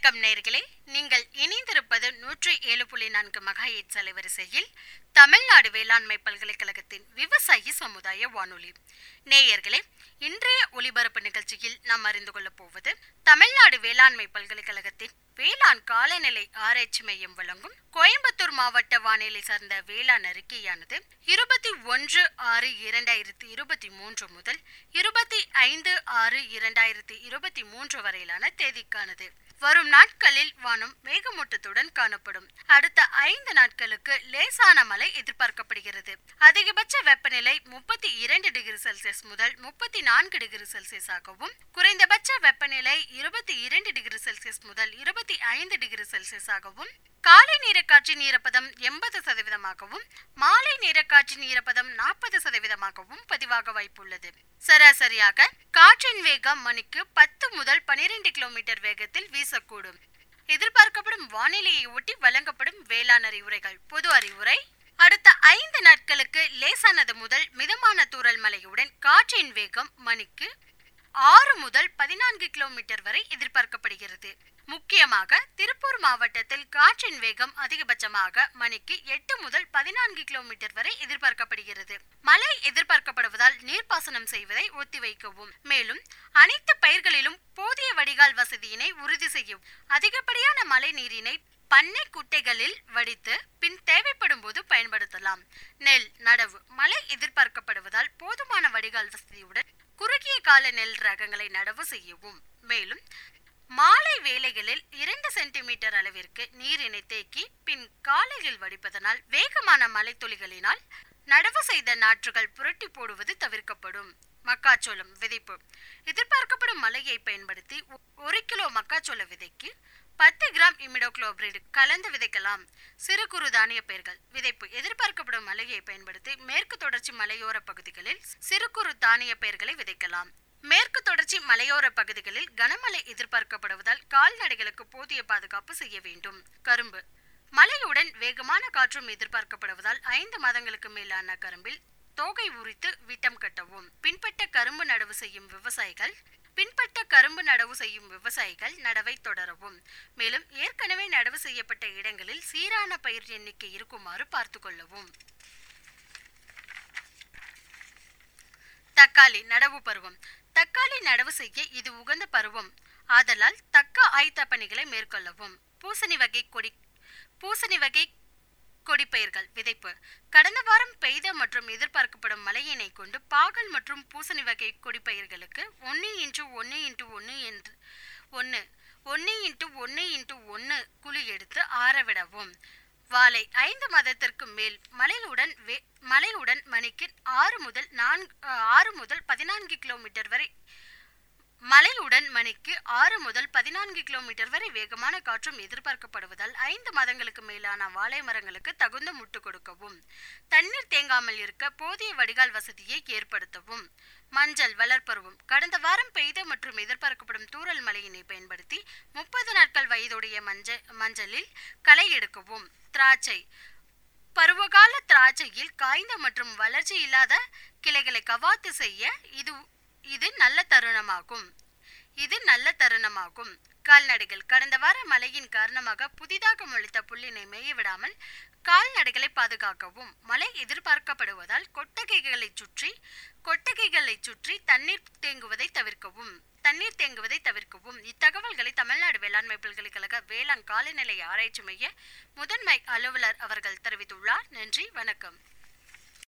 வணக்கம் நேர்களே நீங்கள் இணைந்திருப்பது நூற்றி ஏழு புள்ளி நான்கு மகாயிட் அலைவரிசையில் தமிழ்நாடு வேளாண்மை பல்கலைக்கழகத்தின் விவசாயி சமுதாய வானொலி நேயர்களே இன்றைய ஒலிபரப்பு நிகழ்ச்சியில் நாம் அறிந்து கொள்ளப் போவது தமிழ்நாடு வேளாண்மை பல்கலைக்கழகத்தின் வேளாண் காலநிலை ஆராய்ச்சி மையம் வழங்கும் கோயம்புத்தூர் மாவட்ட வானிலை சார்ந்த வேளாண் அறிக்கையானது இருபத்தி ஒன்று ஆறு இரண்டாயிரத்தி இருபத்தி மூன்று முதல் இருபத்தி ஐந்து ஆறு இரண்டாயிரத்தி இருபத்தி மூன்று வரையிலான தேதிக்கானது வரும் நாட்களில் வானம் மேகமூட்டத்துடன் காணப்படும் அடுத்த ஐந்து நாட்களுக்கு லேசான மழை எதிர்பார்க்கப்படுகிறது அதிகபட்ச வெப்பநிலை முப்பத்தி இரண்டு டிகிரி செல்சியஸ் முதல் முப்பத்தி நான்கு டிகிரி செல்சியஸ் ஆகவும் குறைந்தபட்ச வெப்பநிலை இருபத்தி இரண்டு டிகிரி செல்சியஸ் முதல் இருபத்தி ஐந்து டிகிரி செல்சியஸ் ஆகவும் காலை நேரக்காற்றின் ஈரப்பதம் எண்பது சதவீதமாகவும் மாலை நேரக்காற்றின் ஈரப்பதம் நாற்பது சதவீதமாகவும் பதிவாக வாய்ப்புள்ளது சராசரியாக காற்றின் வேகம் மணிக்கு பத்து முதல் பனிரெண்டு கிலோமீட்டர் வேகத்தில் வீசக்கூடும் எதிர்பார்க்கப்படும் வானிலையை ஒட்டி வழங்கப்படும் வேளாண் அறிவுரைகள் பொது அறிவுரை அடுத்த ஐந்து நாட்களுக்கு லேசானது முதல் மிதமான தூறல் மழையுடன் காற்றின் வேகம் மணிக்கு ஆறு முதல் பதினான்கு கிலோமீட்டர் வரை எதிர்பார்க்கப்படுகிறது முக்கியமாக திருப்பூர் மாவட்டத்தில் காற்றின் வேகம் அதிகபட்சமாக மணிக்கு எட்டு முதல் பதினான்கு கிலோமீட்டர் வரை எதிர்பார்க்கப்படுகிறது மழை எதிர்பார்க்கப்படுவதால் நீர்ப்பாசனம் செய்வதை ஒத்திவைக்கவும் மேலும் அனைத்து பயிர்களிலும் போதிய வடிகால் வசதியினை உறுதி செய்யும் அதிகப்படியான மழை நீரினை பண்ணை குட்டைகளில் வடித்து பின் தேவைப்படும் போது பயன்படுத்தலாம் நெல் நடவு மழை எதிர்பார்க்கப்படுவதால் போதுமான வடிகால் வசதியுடன் குறுகிய கால நெல் ரகங்களை நடவு செய்யவும் மேலும் மாலை வேளைகளில் இரண்டு சென்டிமீட்டர் அளவிற்கு நீரினை தேக்கி பின் காலையில் வடிப்பதனால் வேகமான மழை துளிகளினால் நடவு செய்த நாற்றுகள் புரட்டி போடுவது தவிர்க்கப்படும் மக்காச்சோளம் விதைப்பு எதிர்பார்க்கப்படும் மழையை பயன்படுத்தி ஒரு கிலோ மக்காச்சோள விதைக்கு பத்து கிராம் இமிடோக்ளோபிரிட் கலந்து விதைக்கலாம் சிறு குறு தானிய பயிர்கள் விதைப்பு எதிர்பார்க்கப்படும் மழையை பயன்படுத்தி மேற்கு தொடர்ச்சி மலையோர பகுதிகளில் சிறு குறு தானிய பயிர்களை விதைக்கலாம் மேற்கு தொடர்ச்சி மலையோர பகுதிகளில் கனமழை எதிர்பார்க்கப்படுவதால் கால்நடைகளுக்கு போதிய பாதுகாப்பு செய்ய வேண்டும் கரும்பு மழையுடன் வேகமான காற்றும் எதிர்பார்க்கப்படுவதால் ஐந்து மாதங்களுக்கு மேலான கரும்பில் தோகை உரித்து விட்டம் கட்டவும் பின்பற்ற கரும்பு நடவு செய்யும் விவசாயிகள் பின்பற்ற கரும்பு நடவு செய்யும் விவசாயிகள் நடவை தொடரவும் மேலும் ஏற்கனவே நடவு செய்யப்பட்ட இடங்களில் சீரான பயிர் எண்ணிக்கை இருக்குமாறு பார்த்து கொள்ளவும் தக்காளி நடவு பருவம் தக்காளி நடவு செய்ய இது உகந்த பருவம் ஆதலால் தக்க ஆயத்த பணிகளை மேற்கொள்ளவும் பூசணி வகை கொடி பூசணி வகை கொடிப்பயிர்கள் விதைப்பு கடந்த வாரம் பெய்த மற்றும் எதிர்பார்க்கப்படும் மழையினை கொண்டு பாகல் மற்றும் பூசணி வகை கொடிப்பயிர்களுக்கு ஒன்று இன்ட்டு ஒன்று இன்ட்டு ஒன்று என்று ஒன்று ஒன்று இன்ட்டு ஒன்று இன்ட்டு ஒன்று குழி எடுத்து ஆறவிடவும் வாழை ஐந்து மாதத்திற்கு மேல் மலையுடன் வே மலையுடன் மணிக்கு ஆறு முதல் நான்கு ஆறு முதல் பதினான்கு கிலோமீட்டர் வரை மலையுடன் மணிக்கு ஆறு முதல் பதினான்கு கிலோமீட்டர் வரை வேகமான காற்றும் எதிர்பார்க்கப்படுவதால் ஐந்து மாதங்களுக்கு மேலான வாழை மரங்களுக்கு தகுந்த முட்டு கொடுக்கவும் தண்ணீர் தேங்காமல் இருக்க போதிய வடிகால் வசதியை ஏற்படுத்தவும் மஞ்சள் வளர்ப்பருவம் கடந்த வாரம் பெய்த மற்றும் எதிர்பார்க்கப்படும் தூறல் மழையினை பயன்படுத்தி முப்பது நாட்கள் வயதுடைய மஞ்ச மஞ்சளில் களை எடுக்கவும் திராட்சை பருவகால திராட்சையில் காய்ந்த மற்றும் வளர்ச்சி இல்லாத கிளைகளை கவாத்து செய்ய இது இது நல்ல தருணமாகும் இது நல்ல தருணமாகும் கால்நடைகள் கடந்த வார மழையின் காரணமாக புதிதாக முளைத்த புல்லினை மேயவிடாமல் கால்நடைகளை பாதுகாக்கவும் மழை எதிர்பார்க்கப்படுவதால் கொட்டகைகளை சுற்றி கொட்டகைகளை சுற்றி தண்ணீர் தேங்குவதை தவிர்க்கவும் தண்ணீர் தேங்குவதை தவிர்க்கவும் இத்தகவல்களை தமிழ்நாடு வேளாண்மை பல்கலைக்கழக வேளாண் காலநிலை ஆராய்ச்சி மைய முதன்மை அலுவலர் அவர்கள் தெரிவித்துள்ளார் நன்றி வணக்கம்